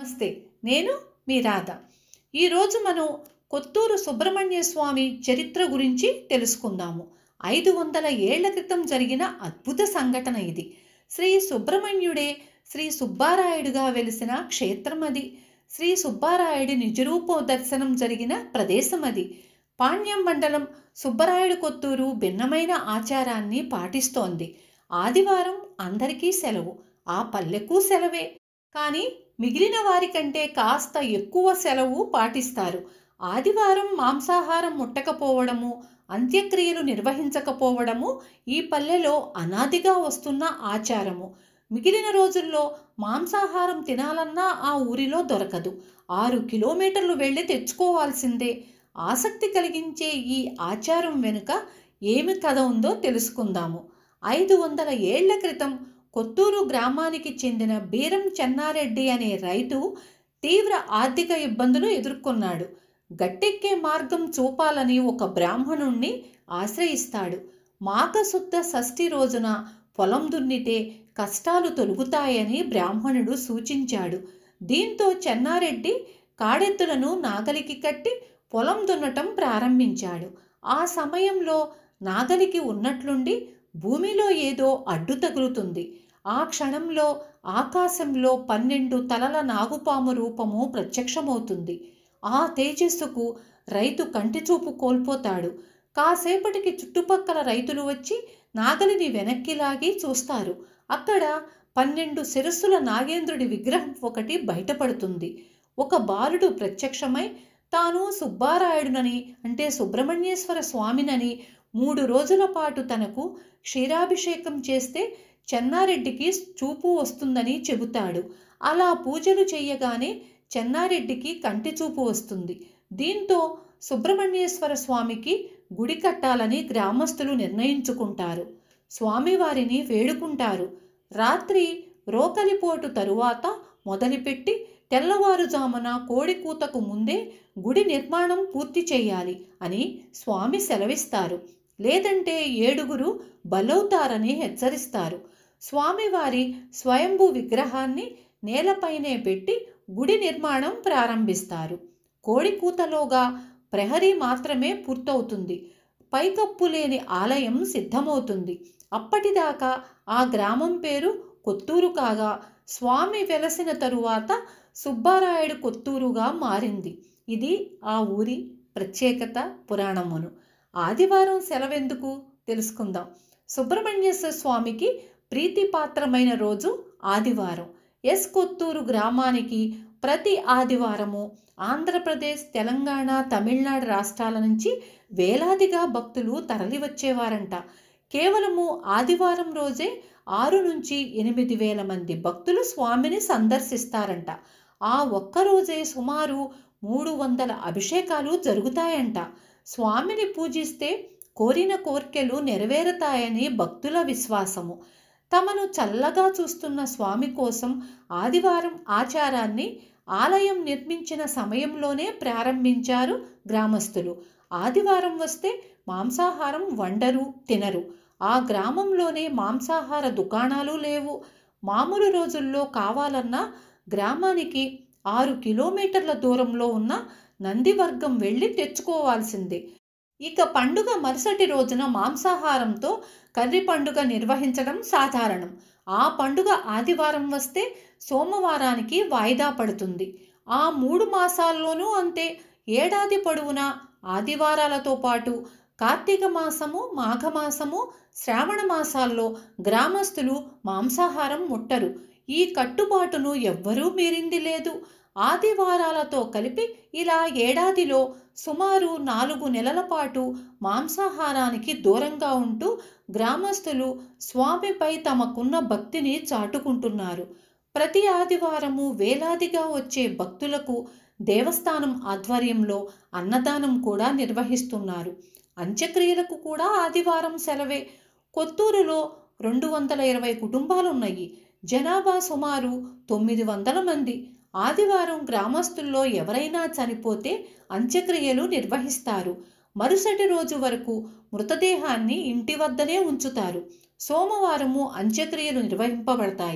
నమస్తే నేను మీ రాధ ఈరోజు మనం కొత్తూరు సుబ్రహ్మణ్య స్వామి చరిత్ర గురించి తెలుసుకుందాము ఐదు వందల ఏళ్ల క్రితం జరిగిన అద్భుత సంఘటన ఇది శ్రీ సుబ్రహ్మణ్యుడే శ్రీ సుబ్బారాయుడుగా వెలిసిన క్షేత్రం అది శ్రీ సుబ్బారాయుడి నిజరూప దర్శనం జరిగిన ప్రదేశం అది పాణ్యం మండలం సుబ్బరాయుడు కొత్తూరు భిన్నమైన ఆచారాన్ని పాటిస్తోంది ఆదివారం అందరికీ సెలవు ఆ పల్లెకు సెలవే కానీ మిగిలిన వారికంటే కాస్త ఎక్కువ సెలవు పాటిస్తారు ఆదివారం మాంసాహారం ముట్టకపోవడము అంత్యక్రియలు నిర్వహించకపోవడము ఈ పల్లెలో అనాదిగా వస్తున్న ఆచారము మిగిలిన రోజుల్లో మాంసాహారం తినాలన్నా ఆ ఊరిలో దొరకదు ఆరు కిలోమీటర్లు వెళ్ళి తెచ్చుకోవాల్సిందే ఆసక్తి కలిగించే ఈ ఆచారం వెనుక ఏమి కథ ఉందో తెలుసుకుందాము ఐదు వందల ఏళ్ల క్రితం కొత్తూరు గ్రామానికి చెందిన బీరం చెన్నారెడ్డి అనే రైతు తీవ్ర ఆర్థిక ఇబ్బందులు ఎదుర్కొన్నాడు గట్టెక్కే మార్గం చూపాలని ఒక బ్రాహ్మణుణ్ణి ఆశ్రయిస్తాడు మాఘశుద్ధ షష్ఠి రోజున పొలం దున్నితే కష్టాలు తొలుగుతాయని బ్రాహ్మణుడు సూచించాడు దీంతో చెన్నారెడ్డి కాడెత్తులను నాగలికి కట్టి పొలం దున్నటం ప్రారంభించాడు ఆ సమయంలో నాగలికి ఉన్నట్లుండి భూమిలో ఏదో అడ్డు తగులుతుంది ఆ క్షణంలో ఆకాశంలో పన్నెండు తలల నాగుపాము రూపము ప్రత్యక్షమవుతుంది ఆ తేజస్సుకు రైతు కంటిచూపు కోల్పోతాడు కాసేపటికి చుట్టుపక్కల రైతులు వచ్చి నాగలిని వెనక్కి లాగి చూస్తారు అక్కడ పన్నెండు శిరస్సుల నాగేంద్రుడి విగ్రహం ఒకటి బయటపడుతుంది ఒక బాలుడు ప్రత్యక్షమై తాను సుబ్బారాయుడునని అంటే సుబ్రహ్మణ్యేశ్వర స్వామినని మూడు రోజుల పాటు తనకు క్షీరాభిషేకం చేస్తే చెన్నారెడ్డికి చూపు వస్తుందని చెబుతాడు అలా పూజలు చెయ్యగానే చెన్నారెడ్డికి కంటి చూపు వస్తుంది దీంతో సుబ్రహ్మణ్యేశ్వర స్వామికి గుడి కట్టాలని గ్రామస్తులు నిర్ణయించుకుంటారు స్వామివారిని వేడుకుంటారు రాత్రి రోకలిపోటు తరువాత మొదలుపెట్టి తెల్లవారుజామున కోడికూతకు ముందే గుడి నిర్మాణం పూర్తి చేయాలి అని స్వామి సెలవిస్తారు లేదంటే ఏడుగురు బలవుతారని హెచ్చరిస్తారు స్వామివారి స్వయంభూ విగ్రహాన్ని నేలపైనే పెట్టి గుడి నిర్మాణం ప్రారంభిస్తారు కోడికూతలోగా ప్రహరీ మాత్రమే పూర్తవుతుంది పైకప్పు లేని ఆలయం సిద్ధమవుతుంది అప్పటిదాకా ఆ గ్రామం పేరు కొత్తూరు కాగా స్వామి వెలసిన తరువాత సుబ్బారాయుడు కొత్తూరుగా మారింది ఇది ఆ ఊరి ప్రత్యేకత పురాణమును ఆదివారం సెలవెందుకు తెలుసుకుందాం సుబ్రహ్మణ్యేశ్వర స్వామికి ప్రీతిపాత్రమైన రోజు ఆదివారం ఎస్ కొత్తూరు గ్రామానికి ప్రతి ఆదివారము ఆంధ్రప్రదేశ్ తెలంగాణ తమిళనాడు రాష్ట్రాల నుంచి వేలాదిగా భక్తులు తరలివచ్చేవారంట కేవలము ఆదివారం రోజే ఆరు నుంచి ఎనిమిది వేల మంది భక్తులు స్వామిని సందర్శిస్తారంట ఆ ఒక్కరోజే సుమారు మూడు వందల అభిషేకాలు జరుగుతాయంట స్వామిని పూజిస్తే కోరిన కోర్కెలు నెరవేరుతాయని భక్తుల విశ్వాసము తమను చల్లగా చూస్తున్న స్వామి కోసం ఆదివారం ఆచారాన్ని ఆలయం నిర్మించిన సమయంలోనే ప్రారంభించారు గ్రామస్తులు ఆదివారం వస్తే మాంసాహారం వండరు తినరు ఆ గ్రామంలోనే మాంసాహార దుకాణాలు లేవు మామూలు రోజుల్లో కావాలన్నా గ్రామానికి ఆరు కిలోమీటర్ల దూరంలో ఉన్న నందివర్గం వెళ్ళి తెచ్చుకోవాల్సిందే ఇక పండుగ మరుసటి రోజున మాంసాహారంతో కర్రి పండుగ నిర్వహించడం సాధారణం ఆ పండుగ ఆదివారం వస్తే సోమవారానికి వాయిదా పడుతుంది ఆ మూడు మాసాల్లోనూ అంతే ఏడాది పొడవునా ఆదివారాలతో పాటు కార్తీక మాసము మాఘమాసము శ్రావణ మాసాల్లో గ్రామస్తులు మాంసాహారం ముట్టరు ఈ కట్టుబాటును ఎవ్వరూ మీరింది లేదు ఆదివారాలతో కలిపి ఇలా ఏడాదిలో సుమారు నాలుగు నెలల పాటు మాంసాహారానికి దూరంగా ఉంటూ గ్రామస్తులు స్వామిపై తమకున్న భక్తిని చాటుకుంటున్నారు ప్రతి ఆదివారము వేలాదిగా వచ్చే భక్తులకు దేవస్థానం ఆధ్వర్యంలో అన్నదానం కూడా నిర్వహిస్తున్నారు అంత్యక్రియలకు కూడా ఆదివారం సెలవే కొత్తూరులో రెండు వందల ఇరవై కుటుంబాలున్నాయి జనాభా సుమారు తొమ్మిది వందల మంది ఆదివారం గ్రామస్తుల్లో ఎవరైనా చనిపోతే అంత్యక్రియలు నిర్వహిస్తారు మరుసటి రోజు వరకు మృతదేహాన్ని ఇంటి వద్దనే ఉంచుతారు సోమవారము అంత్యక్రియలు నిర్వహింపబడతాయి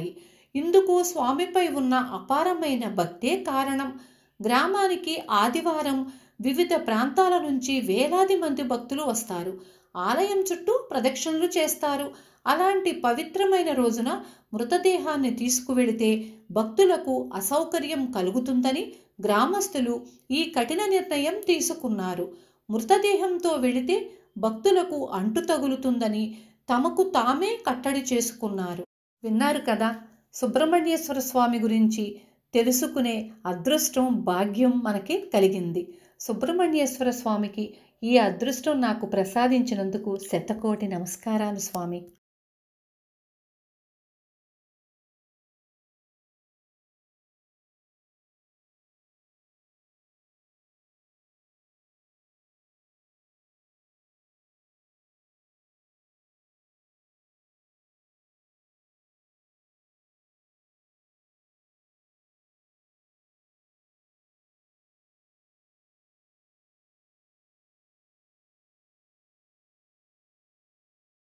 ఇందుకు స్వామిపై ఉన్న అపారమైన భక్తే కారణం గ్రామానికి ఆదివారం వివిధ ప్రాంతాల నుంచి వేలాది మంది భక్తులు వస్తారు ఆలయం చుట్టూ ప్రదక్షిణలు చేస్తారు అలాంటి పవిత్రమైన రోజున మృతదేహాన్ని తీసుకువెళితే భక్తులకు అసౌకర్యం కలుగుతుందని గ్రామస్తులు ఈ కఠిన నిర్ణయం తీసుకున్నారు మృతదేహంతో వెళితే భక్తులకు అంటు తగులుతుందని తమకు తామే కట్టడి చేసుకున్నారు విన్నారు కదా సుబ్రహ్మణ్యేశ్వర స్వామి గురించి తెలుసుకునే అదృష్టం భాగ్యం మనకి కలిగింది సుబ్రహ్మణ్యేశ్వర స్వామికి ఈ అదృష్టం నాకు ప్రసాదించినందుకు శతకోటి నమస్కారాలు స్వామి